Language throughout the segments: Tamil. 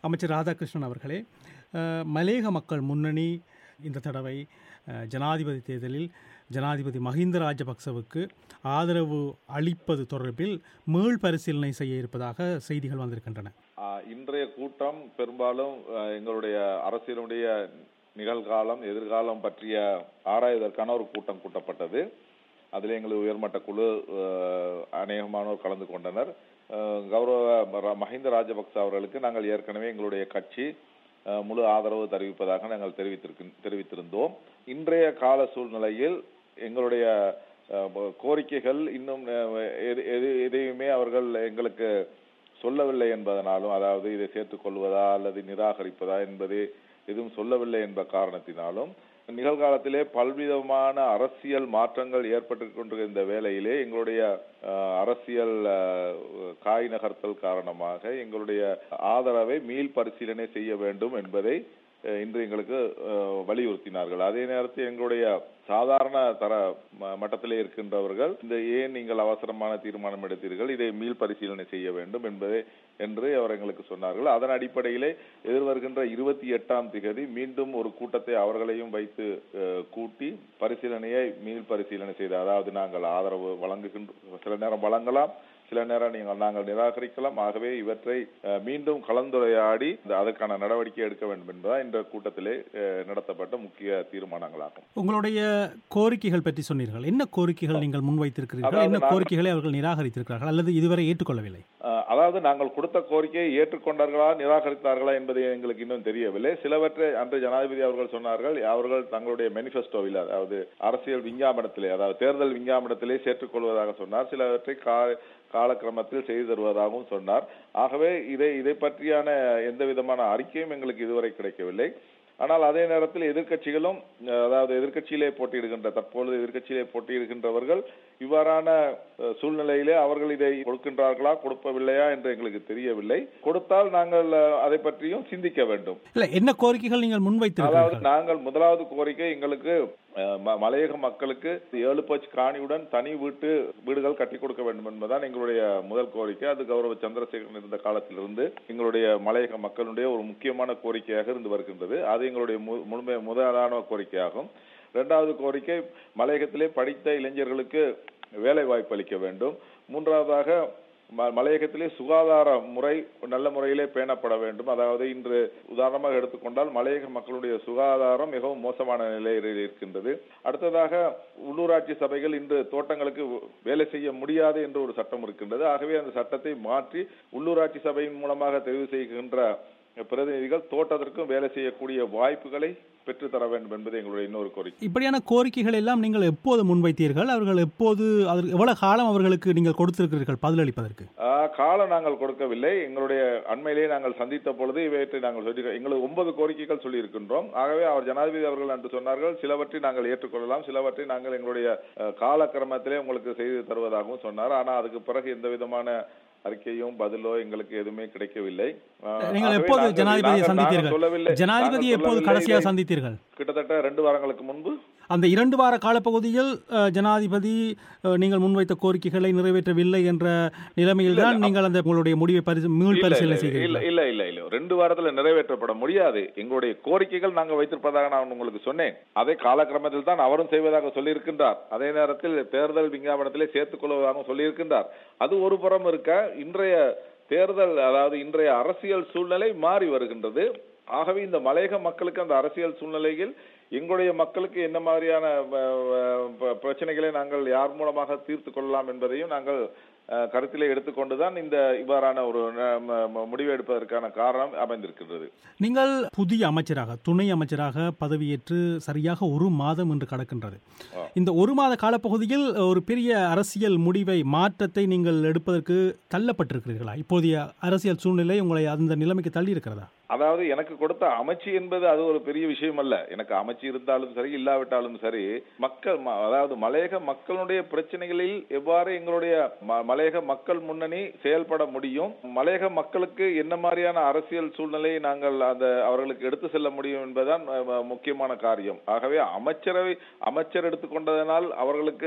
அமைச்சர் ராதாகிருஷ்ணன் அவர்களே அஹ், மலேக மக்கள் முன்னணி இந்த தடவை அஹ், ஜனாதிபதி தேர்தலில் ஜனாதிபதி மஹிந்த ராஜபக்சவுக்கு ஆதரவு அளிப்பது தொடர்பில் மீள் பரிசீலனை செய்ய இருப்பதாக செய்திகள் வந்திருக்கின்றன ஆஹ் இன்றைய கூட்டம் பெரும்பாலும் ஆஹ் எங்களுடைய அரசியலுடைய நிகழ்காலம் எதிர்காலம் பற்றிய ஆராய்வதற்கான ஒரு கூட்டம் கூட்டப்பட்டது அதில் எங்களது உயர்மட்ட குழு ஆஹ் அநேகமானோர் கலந்து கொண்டனர் ஆஹ் கௌரவ ம- மஹிந்த ராஜபக்ச அவர்களுக்கு நாங்கள் ஏற்கனவே எங்களுடைய கட்சி ஆஹ் முழு ஆதரவு தெரிவிப்பதாக நாங்கள் தெரிவித்திருக்கு தெரிவித்திருந்தோம் இன்றைய கால சூழ்நிலையில் எங்களுடைய ஆஹ் கோரிக்கைகள் இன்னும் ஆஹ் எது- எது- எதையுமே அவர்கள் எங்களுக்கு சொல்லவில்லை என்பதனாலும் அதாவது இதை சேர்த்துக் கொள்வதா அல்லது நிராகரிப்பதா என்பது எதுவும் சொல்லவில்லை என்ற காரணத்தினாலும் நிகழ்காலத்திலே பல்விதமான அரசியல் மாற்றங்கள் ஏற்பட்டு கொண்டிருக்கிற இந்த வேளையிலே எங்களுடைய அஹ், அரசியல் அஹ், காய் நகர்த்தல் காரணமாக எங்களுடைய ஆதரவை மீள் பரிசீலனை செய்ய வேண்டும் என்பதை அஹ், இன்று எங்களுக்கு அஹ், வலியுறுத்தினார்கள் அதே நேரத்தில் எங்களுடைய சாதாரண தர ம- மட்டத்திலே இருக்கின்றவர்கள் இந்த ஏன் நீங்கள் அவசரமான தீர்மானம் எடுத்தீர்கள் இதை மீள் பரிசீலனை செய்ய வேண்டும் என்பதை என்று அவர் எங்களுக்கு சொன்னார்கள் அதன் அடிப்படையிலே எதிர்வருகின்ற இருபத்தி எட்டாம் திகதி மீண்டும் ஒரு கூட்டத்தை அவர்களையும் வைத்து அஹ், கூட்டி பரிசீலனையை மீள் பரிசீலனை செய்து அதாவது நாங்கள் ஆதரவு வழங்குகின்ற சில நேரம் வழங்கலாம் சில நேரம் நீங்கள் நாங்கள் நிராகரிக்கலாம் ஆகவே இவற்றை அஹ், மீண்டும் கலந்துரையாடி இந்த- அதற்கான நடவடிக்கை எடுக்க வேண்டும் என்பதுதான் இந்த கூட்டத்திலே அஹ், நடத்தப்பட்ட முக்கிய தீர்மானங்களாகும் உங்களுடைய கோரிக்கைகள் பற்றி சொன்னீர்கள் என்ன கோரிக்கைகள் நீங்கள் முன்வைத்திருக்கிறீர்கள் அதாவது என்ன நாங்கள்- கோரிக்கைகளை அவர்கள் நிராகரித்திருக்கிறார்கள் அல்லது இதுவரை ஏற்றுக்கொள்ளவில்லை அஹ், அதாவது நாங்கள் கொடுத்த கோரிக்கையை ஏற்றுக்கொண்டார்களா நிராகரித்தார்களா என்பது எங்களுக்கு இன்னும் தெரியவில்லை சிலவற்றை அன்று ஜனாதிபதி அவர்கள் சொன்னார்கள் அவர்கள் தங்களுடைய மேனிஃபெஸ்டோவில் அதாவது அரசியல் விஞ்ஞாபனத்திலே அதாவது தேர்தல் விஞ்ஞாபனத்திலே சேர்த்துக்கொள்வதாக சொன்னார் சிலவற்றை கா காலக்கிரமத்தில் செய்து தருவதாகவும் சொன்னார் ஆகவே இதை இதை பற்றியான எந்த விதமான அறிக்கையும் எங்களுக்கு இதுவரை கிடைக்கவில்லை ஆனால் அதே நேரத்தில் எதிர்க்கட்சிகளும் அஹ், அதாவது எதிர்க்கட்சியிலே போட்டியிடுகின்ற தற்பொழுது எதிர்க்கட்சியிலே போட்டியிடுகின்றவர்கள் இவ்வாறான அஹ், சூழ்நிலையிலே அவர்கள் இதை கொடுக்கின்றார்களா கொடுப்பவில்லையா என்று எங்களுக்கு தெரியவில்லை கொடுத்தால் நாங்கள் அஹ், அதை பற்றியும் சிந்திக்க வேண்டும் இல்லை என்ன கோரிக்கைகள் நீங்கள் அதாவது முன்வைத்திருக்கிறீர்கள் நாங்கள் முதலாவது கோரிக்கை எங்களுக்கு அஹ், ம- மலையக மக்களுக்கு ஏழு பட்ச காணியுடன் தனி வீட்டு வீடுகள் கட்டி கொடுக்க வேண்டும் என்பதுதான் எங்களுடைய முதல் கோரிக்கை அது கௌரவ சந்திரசேகரன் இருந்த காலத்திலிருந்து எங்களுடைய மலையக மக்களுடைய ஒரு முக்கியமான கோரிக்கையாக இருந்து வருகின்றது அது எங்களுடைய மு- முழுமை முதலான கோரிக்கையாகும் இரண்டாவது கோரிக்கை மலையகத்திலே படித்த இளைஞர்களுக்கு வேலை வாய்ப்பு அளிக்க வேண்டும் மூன்றாவதாக ம- மலையகத்திலே சுகாதார முறை நல்ல முறையிலே பேணப்பட வேண்டும் அதாவது இன்று உதாரணமாக எடுத்துக்கொண்டால் மலையக மக்களுடைய சுகாதாரம் மிகவும் மோசமான நிலையில் இருக்கின்றது அடுத்ததாக உள்ளூராட்சி சபைகள் இன்று தோட்டங்களுக்கு வேலை செய்ய முடியாது என்று ஒரு சட்டம் இருக்கின்றது ஆகவே அந்த சட்டத்தை மாற்றி உள்ளூராட்சி சபையின் மூலமாக தெரிவு செய்கின்ற பிரதிநிதிகள் தோட்டத்திற்கும் வேலை செய்யக்கூடிய வாய்ப்புகளை பெற்றுத்தர வேண்டும் என்பது எங்களுடைய இன்னொரு கோரிக்கை இப்படியான கோரிக்கைகள் எல்லாம் நீங்கள் எப்போது முன்வைத்தீர்கள் அவர்கள் எப்போது அதற்கு எவ்வளவு காலம் அவர்களுக்கு நீங்கள் கொடுத்திருக்கிறீர்கள் பதிலளிப்பதற்கு ஆஹ் காலம் நாங்கள் கொடுக்கவில்லை எங்களுடைய அண்மையிலேயே நாங்கள் சந்தித்த பொழுது இவற்றை நாங்கள் சொல்லி எங்களுக்கு ஒன்பது கோரிக்கைகள் சொல்லி இருக்கின்றோம் ஆகவே அவர் ஜனாதிபதி அவர்கள் என்று சொன்னார்கள் சிலவற்றை நாங்கள் ஏற்றுக்கொள்ளலாம் சிலவற்றை நாங்கள் எங்களுடைய அஹ், காலக்கிரமத்திலே உங்களுக்கு செய்து தருவதாகவும் சொன்னார் ஆனால் அதுக்கு பிறகு எந்த விதமான அறிக்கையும் பதிலோ எங்களுக்கு எதுவுமே கிடைக்கவில்லை ஆஹ், நீங்கள் ஆகவே எப்போது நாங்கள் ஜனாதிபதியை நாங்கள் சந்தித்தீர்கள் சொல்லவில்லை ஜனாதிபதியை நாங்கள் எப்போது சொல்லவில்லை. கடைசியாக இதை சந்தித்தீர்கள் கிட்டத்தட்ட ரெண்டு வாரங்களுக்கு முன்பு அந்த இரண்டு வார காலப்பகுதியில் அஹ், ஜனாதிபதி அஹ், நீங்கள் முன்வைத்த கோரிக்கைகளை நிறைவேற்றவில்லை என்ற நிலைமையில் தான் நீங்கள் அந்த உங்களுடைய முடிவை பரிசு மீள் இல்ல, பரிசீலனை இல்ல, இல்ல செய்கிறீர்கள் இல்ல இல்ல இல்ல ரெண்டு வாரத்துல நிறைவேற்றப்பட முடியாது எங்களுடைய கோரிக்கைகள் நாங்கள் வைத்திருப்பதாக நான் உங்களுக்கு சொன்னேன் அதை காலக்கிரமத்தில் தான் அவரும் செய்வதாக சொல்லியிருக்கின்றார் அதே நேரத்தில் தேர்தல் விஞ்ஞாபனத்திலே சேர்த்துக் கொள்வதாகவும் சொல்லியிருக்கின்றார் அது ஒரு புறம் இருக்க இன்றைய தேர்தல் அதாவது இன்றைய அரசியல் சூழ்நிலை மாறி வருகின்றது ஆகவே இந்த மலையக மக்களுக்கு அந்த அரசியல் சூழ்நிலையில் எங்களுடைய மக்களுக்கு என்ன மாதிரியான அஹ், அஹ், பிரச்சனைகளை நாங்கள் யார் மூலமாக தீர்த்து கொள்ளலாம் என்பதையும் நாங்கள் அஹ், கருத்திலே எடுத்துக்கொண்டுதான் இந்த இவ்வாறான ஒரு அஹ், ம- ம- முடிவு எடுப்பதற்கான காரணம் அமைந்திருக்கின்றது நீங்கள் புதிய அமைச்சராக துணை அமைச்சராக பதவியேற்று சரியாக ஒரு மாதம் என்று கடக்கின்றது ஆ. இந்த ஒரு மாத காலப்பகுதியில் ஒரு பெரிய அரசியல் முடிவை மாற்றத்தை நீங்கள் எடுப்பதற்கு தள்ளப்பட்டிருக்கிறீர்களா இப்போதைய அரசியல் சூழ்நிலை உங்களை அந்த நிலைமைக்கு தள்ளி இருக்கிறதா அதாவது எனக்கு கொடுத்த அமைச்சு என்பது அது ஒரு பெரிய விஷயம் அல்ல எனக்கு அமைச்சு இருந்தாலும் சரி இல்லாவிட்டாலும் சரி மக்கள் ம- அதாவது மலையக மக்களுடைய பிரச்சனைகளில் எவ்வாறு எங்களுடைய ம- மலையக மக்கள் முன்னணி செயல்பட முடியும் மலையக மக்களுக்கு என்ன மாதிரியான அரசியல் சூழ்நிலையை நாங்கள் அந்த அவர்களுக்கு எடுத்து செல்ல முடியும் என்பதுதான் அஹ், ம- முக்கியமான காரியம் ஆகவே அமைச்சரவை அமைச்சர் எடுத்துக்கொண்டதனால் அவர்களுக்கு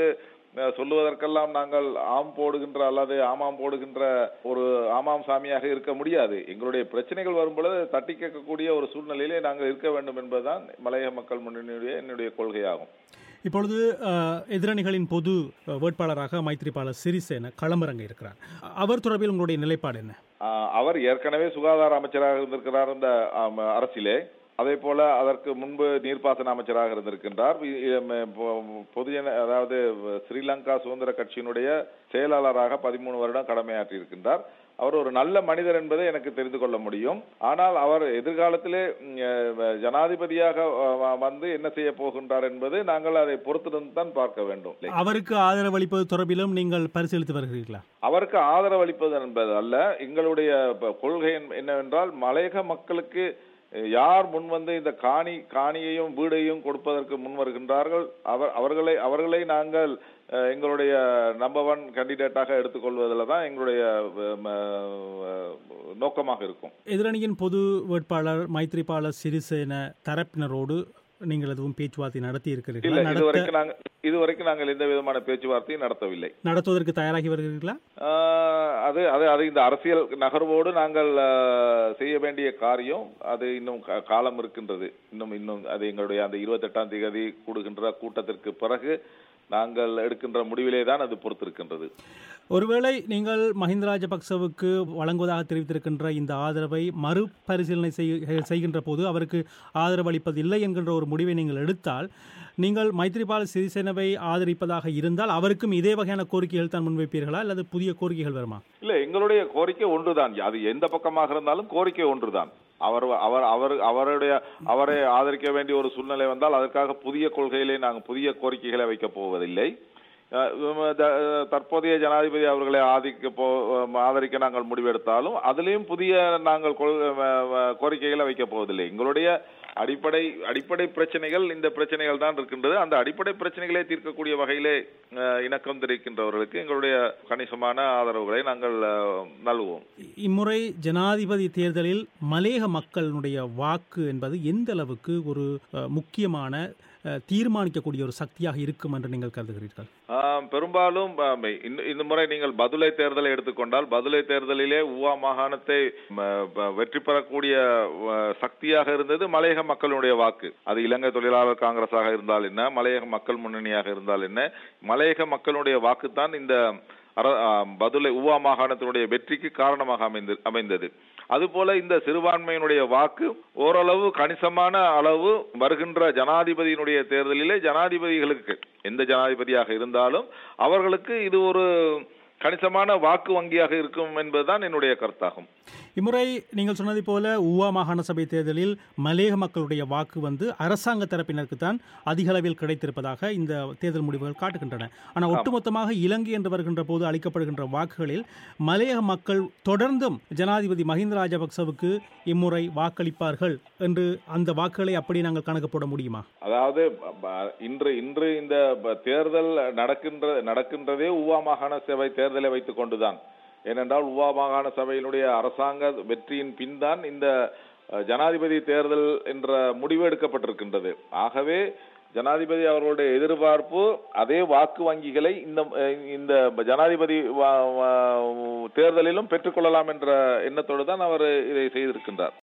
அஹ், சொல்லுவதற்கெல்லாம் நாங்கள் ஆம் போடுகின்ற அல்லது ஆமாம் போடுகின்ற ஒரு ஆமாம் சாமியாக இருக்க முடியாது எங்களுடைய பிரச்சனைகள் வரும் பொழுது தட்டி கேட்கக்கூடிய ஒரு சூழ்நிலையிலே நாங்கள் இருக்க வேண்டும் என்பதுதான் மலையக மக்கள் முன்னணியுடைய என்னுடைய கொள்கையாகும் இப்பொழுது அஹ், எதிரணிகளின் பொது அஹ், வேட்பாளராக மைத்ரிபால சிறிசேன களமிறங்க இருக்கிறார் அவர் தொடர்பில் உங்களுடைய நிலைப்பாடு என்ன ஆஹ் அவர் ஏற்கனவே சுகாதார அமைச்சராக இருந்திருக்கிறார் இந்த ஆம், அரசிலே அதே போல அதற்கு முன்பு நீர்ப்பாசன அமைச்சராக இருந்திருக்கின்றார் இ- இ- ம- பொ- பொதுஜன அதாவது ஸ்ரீலங்கா சுதந்திர கட்சியினுடைய செயலாளராக பதிமூணு வருடம் கடமையாற்றி இருக்கின்றார் அவர் ஒரு நல்ல மனிதர் என்பதை எனக்கு தெரிந்து கொள்ள முடியும் ஆனால் அவர் எதிர்காலத்திலே ம், அஹ், ஜனாதிபதியாக அஹ், வ- வந்து என்ன செய்ய போகின்றார் என்பது நாங்கள் அதை பொறுத்திருந்து தான் பார்க்க வேண்டும் அவருக்கு ஆதரவு அளிப்பது தொடர்பிலும் நீங்கள் பரிசீலித்து வருகிறீர்களா அவருக்கு ஆதரவு அளிப்பது என்பது அல்ல எங்களுடைய ப- கொள்கை என்ன- என்னவென்றால் மலையக மக்களுக்கு அஹ், யார் முன் வந்து இந்த காணி காணியையும் வீடையும் கொடுப்பதற்கு முன் வருகின்றார்கள் அவர் அவர்களை அவர்களை நாங்கள் அஹ், எங்களுடைய நம்பர் ஒன் கேண்டிடேட்டாக எடுத்துக்கொள்வதில் தான் எங்களுடைய அஹ், ம, அஹ், நோக்கமாக இருக்கும் எதிரணியின் பொது வேட்பாளர் மைத்ரிபால சிறிசேன தரப்பினரோடு நீங்கள் எதுவும் பேச்சுவார்த்தை நடத்தி இல்ல இருக்கிறீர்களா நடத்த இதுவரைக்கும் நாங்கள் இதுவரைக்கும் நாங்கள் எந்த விதமான பேச்சுவார்த்தையும் நடத்தவில்லை நடத்துவதற்கு தயாராகி வருகிறீர்களா ஆஹ் அது அது அது இந்த அரசியல் நகர்வோடு நாங்கள் ஆஹ், செய்ய வேண்டிய காரியம் அது இன்னும் கா- காலம் இருக்கின்றது இன்னும் இன்னும் அது எங்களுடைய அந்த இருபத்தெட்டாம் தேதி கூடுகின்ற கூட்டத்திற்கு பிறகு நாங்கள் எடுக்கின்ற முடிவிலே தான் அது பொறுத்திருக்கின்றது ஒருவேளை நீங்கள் மஹிந்த ராஜபக்சவுக்கு வழங்குவதாக தெரிவித்திருக்கின்ற இந்த ஆதரவை மறுபரிசீலனை செய்- செய்கின்ற போது அவருக்கு ஆதரவு அளிப்பது இல்லை என்கின்ற ஒரு முடிவை நீங்கள் எடுத்தால் நீங்கள் மைத்ரிபால சிறிசேனவை ஆதரிப்பதாக இருந்தால் அவருக்கும் இதே வகையான கோரிக்கைகள் தான் முன்வைப்பீர்களா அல்லது புதிய கோரிக்கைகள் வருமா இல்ல எங்களுடைய கோரிக்கை ஒன்றுதான் அது எந்த பக்கமாக இருந்தாலும் கோரிக்கை ஒன்றுதான் அவர் அவர் அவர் அவருடைய அவரை ஆதரிக்க வேண்டிய ஒரு சூழ்நிலை வந்தால் அதற்காக புதிய கொள்கையிலே நாங்கள் புதிய கோரிக்கைகளை வைக்கப் போவதில்லை அஹ் உம் த- தற்போதைய ஜனாதிபதி அவர்களை ஆதிக்க போ ஆதரிக்க நாங்கள் முடிவெடுத்தாலும் அதிலையும் புதிய நாங்கள் கொள்- அஹ் அஹ் கோரிக்கைகளை வைக்கப் போவதில்லை எங்களுடைய அடிப்படை அடிப்படை பிரச்சனைகள் இந்த பிரச்சனைகள் தான் இருக்கின்றது அந்த அடிப்படை பிரச்சனைகளை தீர்க்கக்கூடிய வகையிலே அஹ், இணக்கம் தெரிவிக்கின்றவர்களுக்கு எங்களுடைய கணிசமான ஆதரவுகளை நாங்கள் அஹ், நல்குவோம் இம்முறை ஜனாதிபதி தேர்தலில் மலேக மக்களினுடைய வாக்கு என்பது எந்த அளவுக்கு ஒரு அஹ், முக்கியமான அஹ், தீர்மானிக்கக்கூடிய ஒரு சக்தியாக இருக்கும் என்று நீங்கள் கருதுகிறீர்கள் ஆம், பெரும்பாலும் ஆம், இந்த- இந்த முறை நீங்கள் பதுளை தேர்தலை எடுத்துக்கொண்டால் பதுளை தேர்தலிலே ஊவா மாகாணத்தை ம, ப- வெற்றி பெறக்கூடிய வ, சக்தியாக இருந்தது மலையக மக்களுடைய வாக்கு அது இலங்கை தொழிலாளர் காங்கிரஸாக இருந்தால் என்ன மலையக மக்கள் முன்னணியாக இருந்தால் என்ன மலையக மக்களுடைய வாக்குத்தான் இந்த அர- ஆம், பதுளை ஊவா மாகாணத்தினுடைய வெற்றிக்கு காரணமாக அமைந்து அமைந்தது அதுபோல இந்த சிறுபான்மையினுடைய வாக்கு ஓரளவு கணிசமான அளவு வருகின்ற ஜனாதிபதியினுடைய தேர்தலிலே ஜனாதிபதிகளுக்கு எந்த ஜனாதிபதியாக இருந்தாலும் அவர்களுக்கு இது ஒரு கணிசமான வாக்கு வங்கியாக இருக்கும் என்பதுதான் என்னுடைய கருத்தாகும் இம்முறை நீங்கள் சொன்னதை போல ஊவா மாகாண சபை தேர்தலில் மலேக மக்களுடைய வாக்கு வந்து அரசாங்க தரப்பினருக்கு தான் அதிக அளவில் கிடைத்திருப்பதாக இந்த தேர்தல் முடிவுகள் காட்டுகின்றன ஆனால் ஒட்டுமொத்தமாக இலங்கை என்று வருகின்ற போது அளிக்கப்படுகின்ற வாக்குகளில் மலையக மக்கள் தொடர்ந்தும் ஜனாதிபதி மஹிந்த ராஜபக்சவுக்கு இம்முறை வாக்களிப்பார்கள் என்று அந்த வாக்குகளை அப்படி நாங்கள் கணக்கு போட முடியுமா அதாவது ப- இன்று இன்று இந்த ப- தேர்தல் நடக்கின்ற நடக்கின்றதே உவா மாகாண சபை தேர்தலை வைத்துக் கொண்டுதான் ஏனென்றால் உவா மாகாண சபையினுடைய அரசாங்க வெற்றியின் பின்தான் இந்த அஹ், ஜனாதிபதி தேர்தல் என்ற முடிவு எடுக்கப்பட்டிருக்கின்றது ஆகவே ஜனாதிபதி அவர்களுடைய எதிர்பார்ப்பு அதே வாக்கு வங்கிகளை இந்த அஹ், இந்த ஜனாதிபதி வா- வா- தேர்தலிலும் பெற்றுக்கொள்ளலாம் என்ற எண்ணத்தோடு தான் அவர் இதை செய்திருக்கின்றார்